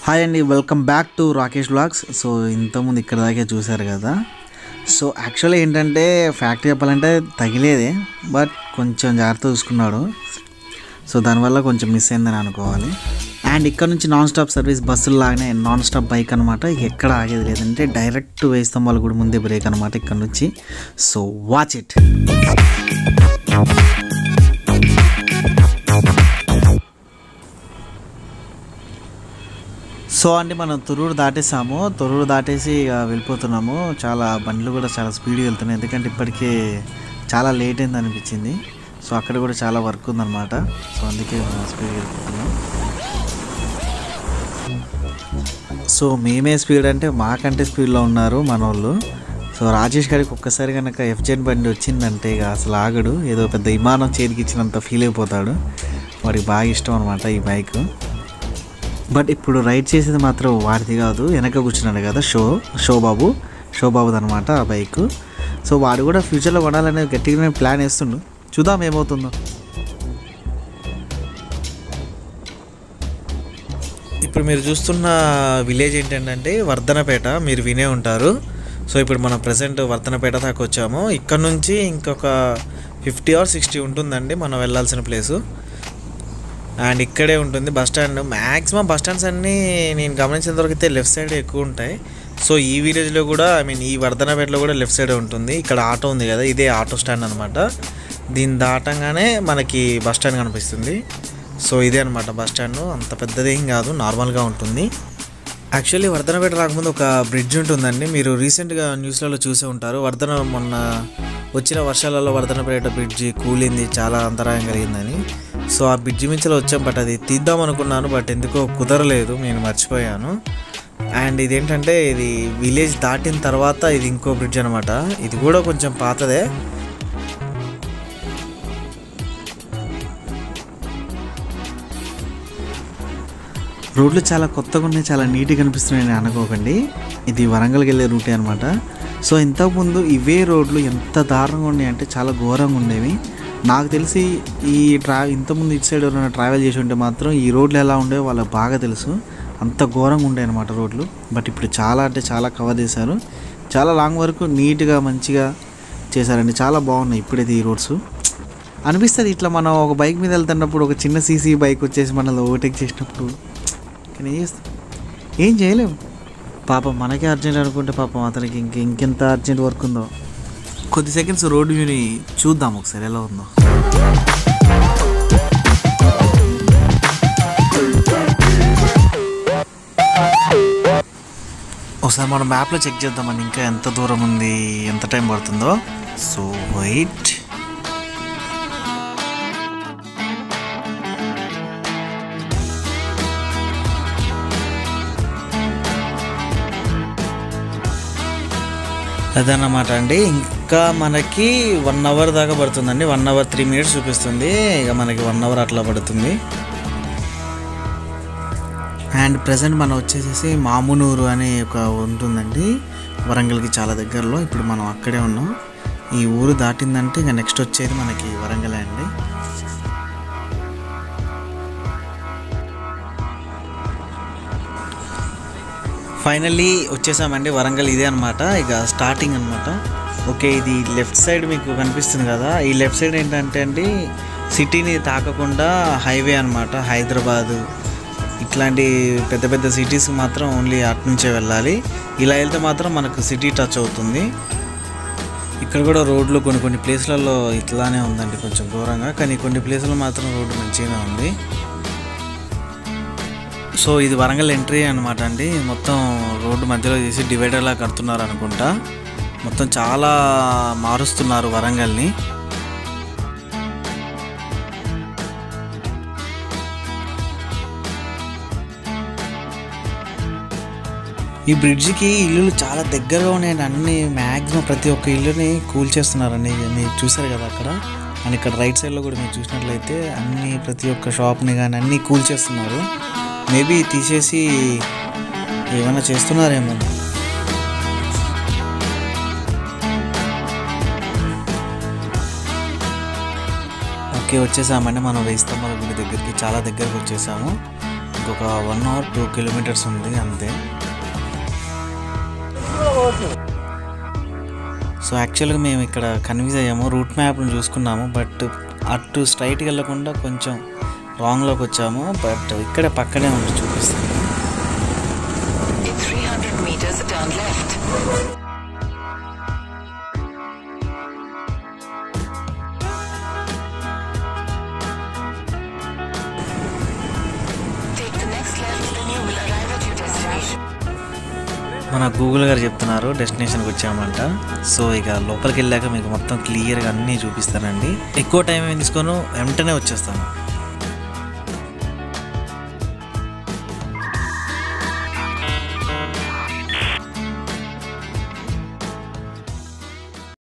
Hi అండి welcome back to Rakesh blogs so ఇంతకుముందు ఇక్కడ దాకే చూశారు కదా సో యాక్చువల్లీ ఏంటంటే ఫ్యాక్ట్ చెప్పాలంటే తగిలేదే బట్ కొంచెం జాగ్రత్త చూసుకున్నాడు సో దానివల్ల కొంచెం మిస్ అయిందని అనుకోవాలి అండ్ ఇక్కడ నుంచి నాన్ స్టాప్ సర్వీస్ బస్సులు లాగానే నాన్ స్టాప్ బైక్ అనమాట ఎక్కడ ఆగేది లేదంటే డైరెక్ట్ వేయి స్తంభాలు కూడా ముందే బ్రేక్ అనమాట ఇక్కడ నుంచి సో వాచ్ ఇట్ సో అండి మనం తొర్రూరు దాటేసాము తొర్రూరు దాటేసి ఇక వెళ్ళిపోతున్నాము చాలా బండ్లు కూడా చాలా స్పీడ్గా వెళ్తున్నాయి ఎందుకంటే ఇప్పటికే చాలా లేట్ అయింది అనిపించింది సో అక్కడ కూడా చాలా వర్క్ ఉందన్నమాట సో అందుకే మనం స్పీడ్గా వెళ్ళిపోతున్నాం సో మేమే స్పీడ్ అంటే మాకంటే స్పీడ్లో ఉన్నారు మన వాళ్ళు సో రాజేష్ గారికి ఒక్కసారి కనుక ఎఫ్జెడ్ బండి వచ్చిందంటే ఇక అసలు ఆగడు ఏదో పెద్ద విమానం చేతికి ఇచ్చినంత ఫీల్ అయిపోతాడు వాడికి బాగా ఇష్టం అనమాట ఈ బైక్ బట్ ఇప్పుడు రైడ్ చేసేది మాత్రం వాడిది కాదు వెనక కూర్చున్నాడు కదా షో షో బాబు షో బాబుది అనమాట ఆ బైక్ సో వాడు కూడా ఫ్యూచర్లో కొనాలనే గట్టిగానే ప్లాన్ వేస్తుండు చూద్దాం ఏమవుతుందో ఇప్పుడు మీరు చూస్తున్న విలేజ్ ఏంటంటే వర్ధనపేట మీరు వినే ఉంటారు సో ఇప్పుడు మనం ప్రజెంట్ వర్ధనపేట దాకా వచ్చాము ఇక్కడ నుంచి ఇంకొక ఫిఫ్టీ ఆర్ సిక్స్టీ ఉంటుందండి మనం వెళ్ళాల్సిన ప్లేసు అండ్ ఇక్కడే ఉంటుంది bus stand maximum bus stands అన్నీ నేను గమనించినంత వరకు అయితే లెఫ్ట్ సైడ్ ఎక్కువ ఉంటాయి సో ఈ విలేజ్లో కూడా ఐ మీన్ ఈ వర్ధనపేటలో కూడా లెఫ్ట్ సైడ్ ఉంటుంది ఇక్కడ ఆటో ఉంది కదా ఇదే ఆటో స్టాండ్ అనమాట దీన్ని దాటంగానే మనకి బస్ స్టాండ్ కనిపిస్తుంది సో ఇదే అనమాట బస్ స్టాండ్ అంత పెద్దదేం కాదు నార్మల్గా ఉంటుంది యాక్చువల్లీ వర్ధనపేట రాకముందు ఒక బ్రిడ్జ్ ఉంటుందండి మీరు రీసెంట్గా న్యూస్లలో చూసే ఉంటారు వర్ధన మొన్న వచ్చిన వర్షాలలో వర్ధనపేట బ్రిడ్జి కూలింది చాలా అంతరాయం కలిగిందని సో ఆ బ్రిడ్జి మించలో వచ్చాం బట్ అది తీద్దాం అనుకున్నాను బట్ ఎందుకో కుదరలేదు నేను మర్చిపోయాను అండ్ ఇదేంటంటే ఇది విలేజ్ దాటిన తర్వాత ఇది ఇంకో బ్రిడ్జ్ అనమాట ఇది కూడా కొంచెం పాతదే రోడ్లు చాలా కొత్తగా ఉన్నాయి చాలా నీట్గా కనిపిస్తున్నాయని అనుకోకండి ఇది వరంగల్కి వెళ్ళే రూటే అనమాట సో ఇంతకుముందు ఇవే రోడ్లు ఎంత దారుణంగా ఉన్నాయి అంటే చాలా ఘోరంగా ఉండేవి నాకు తెలిసి ఈ ట్రా ఇంతకుముందు ఇటు సైడ్ ఎవరైనా ట్రావెల్ చేసి ఉంటే మాత్రం ఈ రోడ్లు ఎలా ఉండేవో వాళ్ళకి బాగా తెలుసు అంత ఘోరంగా ఉండే అనమాట రోడ్లు బట్ ఇప్పుడు చాలా అంటే చాలా కవర్ చేశారు చాలా లాంగ్ వరకు నీట్గా మంచిగా చేశారండి చాలా బాగున్నాయి ఇప్పుడైతే ఈ రోడ్స్ అనిపిస్తుంది ఇట్లా మనం ఒక బైక్ మీద వెళ్తున్నప్పుడు ఒక చిన్న సీసీ బైక్ వచ్చేసి మనల్ని ఓవర్టేక్ చేసినప్పుడు కానీ ఏం చేస్తాం ఏం చేయలేము పాపం మనకే అర్జెంట్ అనుకుంటే పాపం అతనికి ఇంక ఇంకెంత అర్జెంట్ వర్క్ ఉందో కొద్ది సెకండ్స్ రోడ్డు వ్యూని చూద్దాం ఒకసారి ఎలా ఉందో ఒకసారి మనం మ్యాప్లో చెక్ చేద్దామండి ఇంకా ఎంత దూరం ఉంది ఎంత టైం పడుతుందో సో వెయిట్ అదన్నమాట అండి ఇంకా మనకి వన్ అవర్ దాకా పడుతుందండి వన్ అవర్ త్రీ మినిట్స్ చూపిస్తుంది ఇక మనకి వన్ అవర్ అట్లా పడుతుంది అండ్ ప్రజెంట్ మనం వచ్చేసేసి మామునూరు అనే ఒక ఉంటుందండి వరంగల్కి చాలా దగ్గరలో ఇప్పుడు మనం అక్కడే ఉన్నాం ఈ ఊరు దాటిందంటే ఇక నెక్స్ట్ వచ్చేది మనకి వరంగలే అండి ఫైనల్లీ వచ్చేసామండి వరంగల్ ఇదే అనమాట ఇక స్టార్టింగ్ అనమాట ఓకే ఇది లెఫ్ట్ సైడ్ మీకు కనిపిస్తుంది కదా ఈ లెఫ్ట్ సైడ్ ఏంటంటే అండి సిటీని తాకకుండా హైవే అనమాట హైదరాబాదు ఇట్లాంటి పెద్ద పెద్ద సిటీస్కి మాత్రం ఓన్లీ అటు నుంచే వెళ్ళాలి ఇలా వెళ్తే మాత్రం మనకు సిటీ టచ్ అవుతుంది ఇక్కడ కూడా రోడ్లు కొన్ని కొన్ని ప్లేస్లలో ఇట్లానే ఉందండి కొంచెం ఘోరంగా కానీ కొన్ని ప్లేసుల్లో మాత్రం రోడ్డు మంచిగానే ఉంది సో ఇది వరంగల్ ఎంట్రీ అనమాట అండి మొత్తం రోడ్డు మధ్యలో చేసి డివైడర్లా కడుతున్నారు అనుకుంటా మొత్తం చాలా మారుస్తున్నారు వరంగల్ని ఈ బ్రిడ్జికి ఇల్లులు చాలా దగ్గరగా ఉన్నాయండి అన్ని మ్యాక్సిమం ప్రతి ఒక్క ఇల్లుని కూల్ చేస్తున్నారండి మీరు చూసారు కదా అక్కడ అండ్ ఇక్కడ రైట్ సైడ్లో కూడా మీరు చూసినట్లయితే అన్ని ప్రతి ఒక్క షాప్ని కానీ అన్నీ కూల్ చేస్తున్నారు మేబీ తీసేసి ఏమైనా చేస్తున్నారేమో ఓకే వచ్చేసామండి మనం వేయి స్తంభాల గుడి దగ్గరికి చాలా దగ్గరకు వచ్చేసాము ఇంకొక వన్ అవర్ టూ కిలోమీటర్స్ ఉంది అంతే సో యాక్చువల్గా మేము ఇక్కడ కన్ఫ్యూజ్ అయ్యాము రూట్ మ్యాప్ను చూసుకున్నాము బట్ అటు స్ట్రైట్కి వెళ్ళకుండా కొంచెం రాంగ్లోకి వచ్చాము బట్ ఇక్కడే పక్కనే ఉంది చూపిస్తాను In 300 meters, turn left. Take the next left, then you will arrive at your destination. మన గూగుల్ గారు చెప్తున్నారు డెస్టినేషన్కి వచ్చామంట సో ఇక లోపలికి వెళ్ళాక మీకు మొత్తం క్లియర్గా అన్నీ చూపిస్తానండి ఎక్కువ టైం ఏం తీసుకోను వెంటనే వచ్చేస్తాను